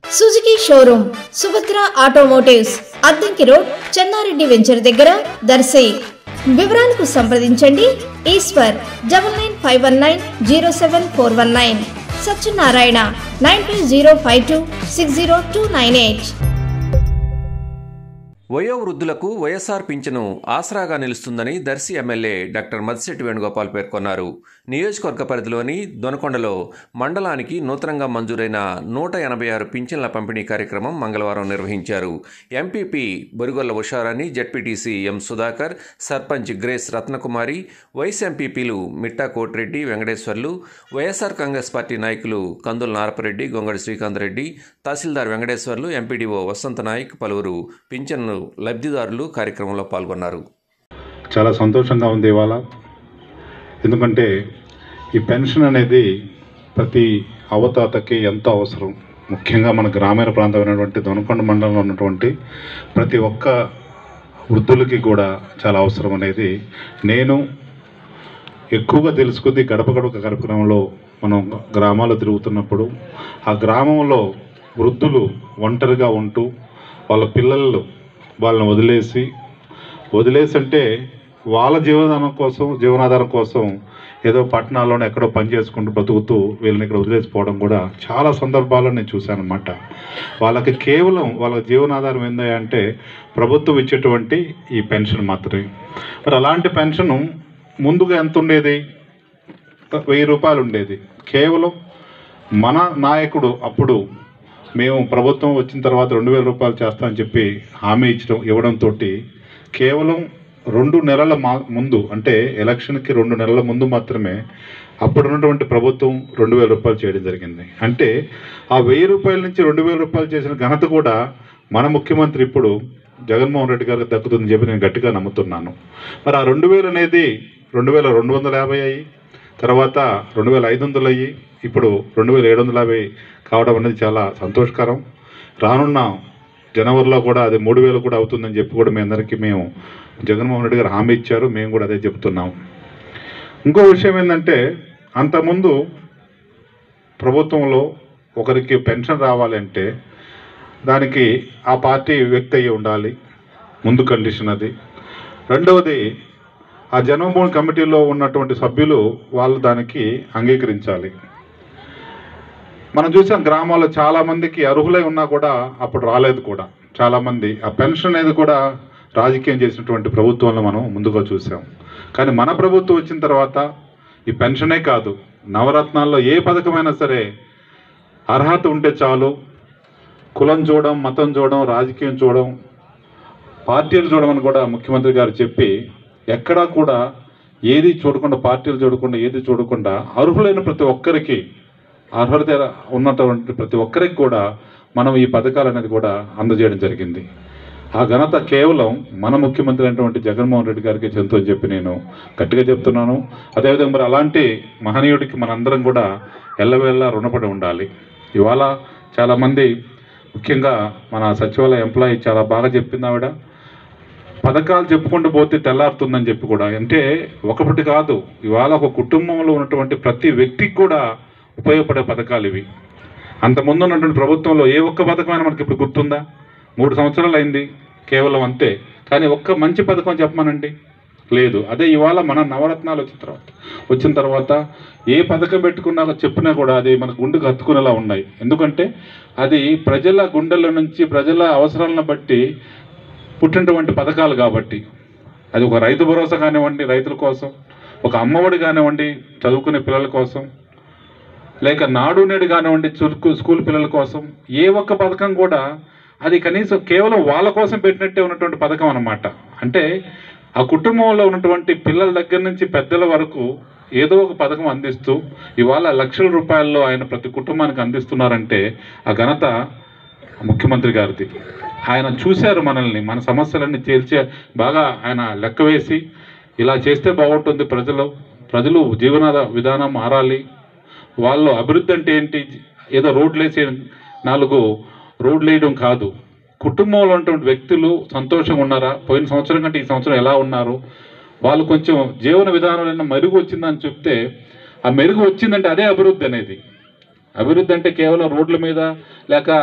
Suzuki showroom Subhadra automotives Addanki road Chennareddy venture దగ్గర దర్శి వివరాలకు సంప్రదించండి Eswar double nine five one nine zero seven four one nine Satyanarayana nine two zero five two six zero two nine eight వయోవృద్ధులకు YSR పింఛను ఆసరాగా నిలుస్తుందని Darsi MLA doctor Maddisetti Venugopal పేర్కొన్నారు నియోజకవర్గ పరిధిలోని దొనకొండలో మండలానికి నూతనంగా మంజూరైన నూట ఎనభై ఆరు పింఛన్ల పంపిణీ కార్యక్రమం మంగళవారం నిర్వహించారు MPP Borigolla Usharani ZPTC M Sudhakar sarpanch Grace Ratnakumari vice ఎంపీపీలు Mitta Kotireddy Venkateswarlu YSR Congress party నాయకులు కందుల నారపరెడ్డి గొంగడి శ్రీకాంత్ రెడ్డి తహసీల్దార్ వెంకటేశ్వర్లు ఎంపీడీఓ వసంత నాయక్ పలువురు పింఛన్ను లబ్ధిదారులు కార్యక్రమంలో పాల్గొన్నారు చాలా సంతోషంగా ఉంది ఇవాళ ఎందుకంటే ఈ పెన్షన్ అనేది ప్రతి అవతాతకి ఎంతో అవసరం ముఖ్యంగా మన గ్రామీణ ప్రాంతమైనటువంటి దొనకొండ మండలంలో ఉన్నటువంటి ప్రతి ఒక్క వృద్ధులకి కూడా చాలా అవసరం అనేది నేను ఎక్కువగా తెలుసుకుంది గడప గడప కార్యక్రమంలో మనం గ్రామాలు తిరుగుతున్నప్పుడు ఆ గ్రామంలో వృద్ధులు ఒంటరిగా ఉంటూ వాళ్ళ పిల్లలు వాళ్ళని వదిలేసి వదిలేసి అంటే వాళ్ళ జీవనాధారం కోసం జీవనాధారం కోసం ఏదో పట్టణాల్లోనే ఎక్కడో పని చేసుకుంటూ బతుకుతూ వీళ్ళని ఇక్కడ వదిలేసిపోవడం కూడా చాలా సందర్భాల్లో నేను చూశాను అనమాట వాళ్ళకి కేవలం వాళ్ళ జీవనాధారం ఏందా అంటే ప్రభుత్వం ఇచ్చేటువంటి ఈ పెన్షన్ మాత్రమే మరి అలాంటి పెన్షను ముందుగా ఎంత ఉండేది వెయ్యి రూపాయలు ఉండేది కేవలం మన నాయకుడు అప్పుడు మేము ప్రభుత్వం వచ్చిన తర్వాత రెండు వేల రూపాయలు చేస్తామని చెప్పి హామీ ఇచ్చడం ఇవ్వడంతో కేవలం రెండు నెలల మా ముందు అంటే ఎలక్షన్కి రెండు నెలల ముందు మాత్రమే అప్పుడు ఉన్నటువంటి ప్రభుత్వం రెండు వేల రూపాయలు చేయడం జరిగింది అంటే ఆ వెయ్యి రూపాయల నుంచి రెండు వేల రూపాయలు చేసిన ఘనత కూడా మన ముఖ్యమంత్రి ఇప్పుడు జగన్మోహన్ రెడ్డి గారికి దక్కుతుందని చెప్పి నేను గట్టిగా నమ్ముతున్నాను మరి ఆ రెండు వేలు అనేది రెండు వేల రెండు వందల యాభై అయ్యి తర్వాత రెండు వేల ఐదు వందలు అయ్యి ఇప్పుడు రెండు వేల ఏడు వందల యాభై కావడం అనేది చాలా సంతోషకరం రానున్న జనవరిలో కూడా అది మూడు వేలు కూడా అవుతుందని చెప్పి కూడా మీ అందరికీ మేము జగన్మోహన్ రెడ్డి గారు హామీ ఇచ్చారు మేము కూడా అదే చెప్తున్నాం ఇంకో విషయం ఏంటంటే అంతకుముందు ప్రభుత్వంలో ఒకరికి పెన్షన్ రావాలంటే దానికి ఆ పార్టీ వ్యక్తి అయ్యి ఉండాలి ముందు కండిషన్ అది రెండవది ఆ జన్మభూమి కమిటీలో ఉన్నటువంటి సభ్యులు వాళ్ళు దానికి అంగీకరించాలి మనం చూసాం గ్రామాల్లో చాలా మందికి అర్హులై ఉన్నా కూడా అప్పుడు రాలేదు కూడా చాలా మంది ఆ పెన్షన్ అనేది కూడా రాజకీయం చేసినటువంటి ప్రభుత్వంలో మనం ముందుగా చూసాం కానీ మన ప్రభుత్వం వచ్చిన తర్వాత ఈ పెన్షనే కాదు నవరత్నాల్లో ఏ పథకమైనా సరే అర్హత ఉంటే చాలు కులం చూడడం మతం చూడడం రాజకీయం చూడడం పార్టీలు చూడమని కూడా ముఖ్యమంత్రి గారు చెప్పి ఎక్కడా కూడా ఏది చూడకుండా పార్టీలు చూడకుండా ఏది చూడకుండా అర్హులైన ప్రతి ఒక్కరికి అర్హత ఉన్నటువంటి ప్రతి ఒక్కరికి కూడా మనం ఈ పథకాలు అనేది కూడా అందజేయడం జరిగింది ఆ ఘనత కేవలం మన ముఖ్యమంత్రి అయినటువంటి జగన్మోహన్ రెడ్డి గారికి చెందుతుందని చెప్పి నేను గట్టిగా చెప్తున్నాను అదేవిధంగా మరి అలాంటి మహనీయుడికి మనందరం కూడా ఎల్లవేళ రుణపడి ఉండాలి ఇవాళ చాలామంది ముఖ్యంగా మన సచివాలయ ఎంప్లాయీ చాలా బాగా చెప్పింది ఆవిడ పథకాలు చెప్పుకుంటూ పోతే తెల్లారుతుందని చెప్పి కూడా అంటే ఒకటి కాదు ఇవాళ ఒక కుటుంబంలో ఉన్నటువంటి ప్రతి వ్యక్తికి కూడా ఉపయోగపడే పథకాలు ఇవి అంతకుముందు ఉన్నటువంటి ప్రభుత్వంలో ఏ ఒక్క పథకమైనా మనకి ఇప్పుడు గుర్తుందా మూడు సంవత్సరాలు అయింది కేవలం అంతే కానీ ఒక్క మంచి పథకం చెప్పమనండి లేదు అదే ఇవాళ మన నవరత్నాలు వచ్చిన తర్వాత వచ్చిన తర్వాత ఏ పథకం పెట్టుకున్నా చెప్పినా కూడా అది మన గుండెకు హత్తుకునేలా ఉన్నాయి ఎందుకంటే అది ప్రజల గుండెల నుంచి ప్రజల అవసరాలను బట్టి పుట్టినటువంటి పథకాలు కాబట్టి అది ఒక రైతు భరోసా కానివ్వండి రైతుల కోసం ఒక అమ్మఒడి కానివ్వండి చదువుకునే పిల్లల కోసం లేక నాడు నేడు కానివ్వండి చురుకు స్కూల్ పిల్లల కోసం ఏ ఒక్క పథకం కూడా అది కనీసం కేవలం వాళ్ళ కోసం పెట్టినట్టే ఉన్నటువంటి పథకం అన్నమాట అంటే ఆ కుటుంబంలో ఉన్నటువంటి పిల్లల దగ్గర నుంచి పెద్దల వరకు ఏదో ఒక పథకం అందిస్తూ ఇవాళ లక్షల రూపాయల్లో ఆయన ప్రతి కుటుంబానికి అందిస్తున్నారంటే ఆ ఘనత ముఖ్యమంత్రి గారిది ఆయన చూశారు మనల్ని మన సమస్యలన్నీ తేల్చే బాగా ఆయన లెక్క వేసి ఇలా చేస్తే బాగుంటుంది ప్రజలు ప్రజలు జీవన విధానం మారాలి వాళ్ళు అభివృద్ధి అంటే ఏంటి ఏదో రోడ్లు వేసే నాలుగు రోడ్లు వేయడం కాదు కుటుంబంలో ఉన్నటువంటి వ్యక్తులు సంతోషంగా ఉన్నారా పోయిన సంవత్సరం కంటే ఈ సంవత్సరం ఎలా ఉన్నారు వాళ్ళు కొంచెం జీవన విధానంలో మెరుగు వచ్చిందని చెప్తే ఆ మెరుగు వచ్చిందంటే అదే అభివృద్ధి అనేది అభివృద్ధి అంటే కేవలం రోడ్ల మీద లేక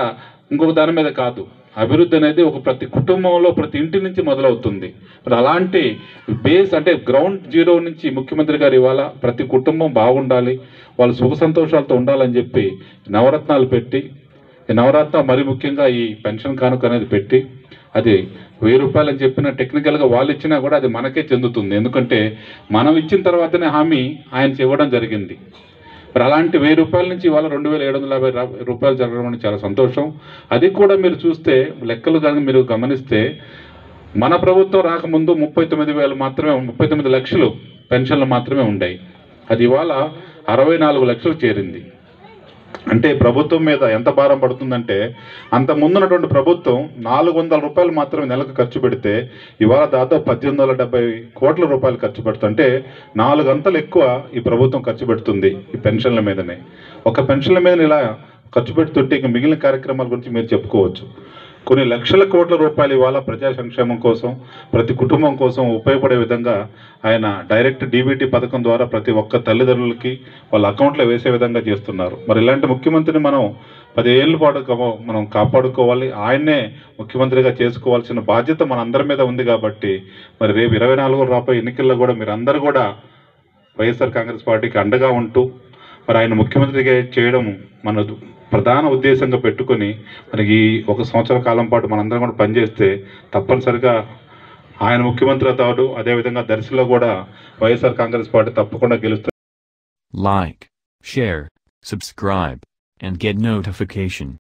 ఇంకొక దాని మీద కాదు అభివృద్ధి అనేది ఒక ప్రతి కుటుంబంలో ప్రతి ఇంటి నుంచి మొదలవుతుంది మరి అలాంటి బేస్ అంటే గ్రౌండ్ జీరో నుంచి ముఖ్యమంత్రి గారు ఇవాళ ప్రతి కుటుంబం బాగుండాలి వాళ్ళు సుఖ సంతోషాలతో ఉండాలని చెప్పి నవరత్నాలు పెట్టి ఈ నవరత్న మరి ముఖ్యంగా ఈ పెన్షన్ కానుక అనేది పెట్టి అది వెయ్యి రూపాయలు అని చెప్పిన టెక్నికల్గా వాళ్ళు ఇచ్చినా కూడా అది మనకే చెందుతుంది ఎందుకంటే మనం ఇచ్చిన తర్వాతనే హామీ ఆయన ఇవ్వడం జరిగింది మరి అలాంటి వెయ్యి రూపాయల నుంచి ఇవాళ రెండు వేల ఏడు వందల యాభై రా- రూపాయలు జరగడం అనేది చాలా సంతోషం అది కూడా మీరు చూస్తే లెక్కలు కానీ మీరు గమనిస్తే మన ప్రభుత్వం రాకముందు ముప్పై తొమ్మిది వేలు మాత్రమే ముప్పై తొమ్మిది లక్షలు పెన్షన్లు మాత్రమే ఉన్నాయి అది ఇవాళ అరవై నాలుగు లక్షలు చేరింది అంటే ప్రభుత్వం మీద ఎంత భారం పడుతుందంటే అంత ముందున్నటువంటి ప్రభుత్వం నాలుగు వందల రూపాయలు మాత్రమే నెలకు ఖర్చు పెడితే ఇవాళ దాదాపు పద్దెనిమిది వందల డెబ్బై కోట్ల రూపాయలు ఖర్చు పెడుతుంది అంటే నాలుగు అంతలు ఎక్కువ ఈ ప్రభుత్వం ఖర్చు పెడుతుంది ఈ పెన్షన్ల మీదనే ఒక పెన్షన్ల మీద ఇలా ఖర్చు పెడుతుంటే ఇక మిగిలిన కార్యక్రమాల గురించి మీరు చెప్పుకోవచ్చు కొన్ని లక్షల కోట్ల రూపాయలు ఇవాళ ప్రజా సంక్షేమం కోసం ప్రతి కుటుంబం కోసం ఉపయోగపడే విధంగా ఆయన డైరెక్ట్ డీబీటీ పథకం ద్వారా ప్రతి ఒక్క తల్లిదండ్రులకి వాళ్ళ అకౌంట్లో వేసే విధంగా చేస్తున్నారు మరి ఇలాంటి ముఖ్యమంత్రిని మనం పదేళ్ళ పాటు కా- మనం కాపాడుకోవాలి ఆయన్నే ముఖ్యమంత్రిగా చేసుకోవాల్సిన బాధ్యత మన అందరి మీద ఉంది కాబట్టి మరి రేపు ఇరవై నాలుగు రాబోయే ఎన్నికల్లో కూడా మీరు అందరూ కూడా వైఎస్ఆర్ కాంగ్రెస్ పార్టీకి అండగా ఉంటూ మరి ఆయన ముఖ్యమంత్రిగా చేయడం మన ప్రధాన ఉద్దేశంగా పెట్టుకొని మనకి ఈ ఒక సంవత్సర కాలం పాటు మనందరం కూడా పనిచేస్తే తప్పనిసరిగా ఆయన ముఖ్యమంత్రి అవుతాడు అదేవిధంగా దర్శిలో కూడా వైఎస్ఆర్ కాంగ్రెస్ పార్టీ తప్పకుండా గెలుస్తుంది Like, share, subscribe, and get notification.